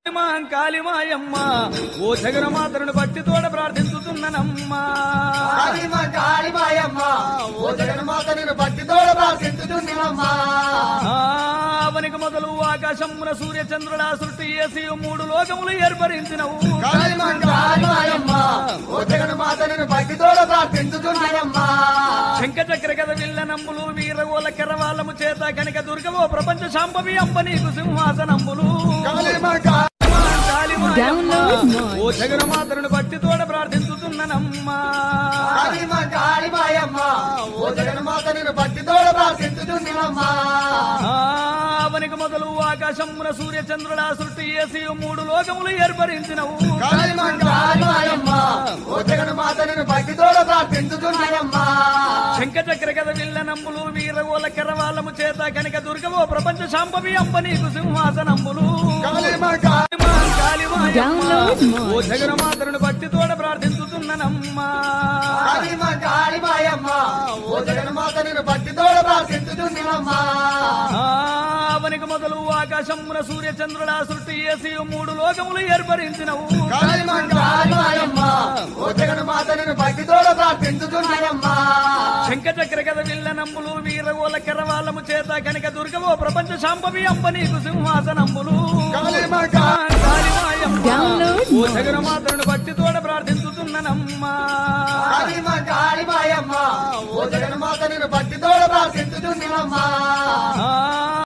కాళిమాయమ్మ ఓ జగన్మాతను భక్తి తోడ ప్రార్థించుతున్నానమ్మా కాళీమ కాళీమాయమ్మ ఓ జగన్మాత నేను భక్తితోడ ప్రార్థించుతున్నానమ్మా అవనికి మొదలు ఆకాశమున సూర్య చంద్రుల సృష్టి చేసి మూడు లోకములు ఏర్పరించినవు కాళీమ కాళీమాయమ్మ ఓ జగన్మాత నేను భక్తితోడ ప్రార్థించుతున్నానమ్మా శంఖ చక్ర కథ విల్ల నంబులు వీరగోల కరవాలము చేత కనుక దుర్గమో ప్రపంచ శాంభవి అంబ నీకు సింహాసనంబులు కాళీమ కాళీ కాళిమాయమ్మ, Download more. ఓ జగన్మాతను భక్తి తోడ ప్రార్థించుతున్నానమ్మా కాళీమ కాళీమాయమ్మ ఓ జగన్మాత నేను భక్తితోడ ప్రార్థించుతున్నానమ్మా అవనికి మొదలు ఆకాశమున సూర్య చంద్రుల సృష్టి చేసి మూడు లోకములు ఏర్పరించినవు కాళీమ కాళీమాయమ్మ ఓ జగన్మాత నేను భక్తితోడ ప్రార్థించుతున్నానమ్మా శంఖ చక్ర కథ విల్ల నంబులు వీరగోల కరవాలము చేత కనుక దుర్గమో ప్రపంచ శాంభవి అంబ నీకు సింహాసనంబులు కాళీమ కాళీ Download more. ఓ జగన్మాతను భక్తి తోడ ప్రార్థించుతున్నానమ్మా కాళీమ కాళీమాయమ్మ ఓ జగన్మాత నేను భక్తితోడ ప్రార్థించుతున్నానమ్మా అవనికి మొదలు ఆకాశమున సూర్య చంద్రుల సృష్టి చేసి మూడు లోకములు ఏర్పరించినవు కాళీమ కాళీమాయమ్మ ఓ జగన్మాత నేను భక్తితోడ ప్రార్థించుతున్నానమ్మా శంఖ చక్ర కథ విల్ల నంబులు వీరగోల కరవాలము చేత కనుక దుర్గమో ప్రపంచ శాంభవి అంబ నీకు సింహాసనంబులు కాళీమ కాళీ కాళిమాయమ్మ, Download ఓ more. జగన్మాతను భక్తి తోడ ప్రార్థించుతున్నానమ్మా కాళీమ కాళీమాయమ్మ ఓ జగన్మాత నేను భక్తితోడ ప్రార్థించుతున్నానమ్మా ఆ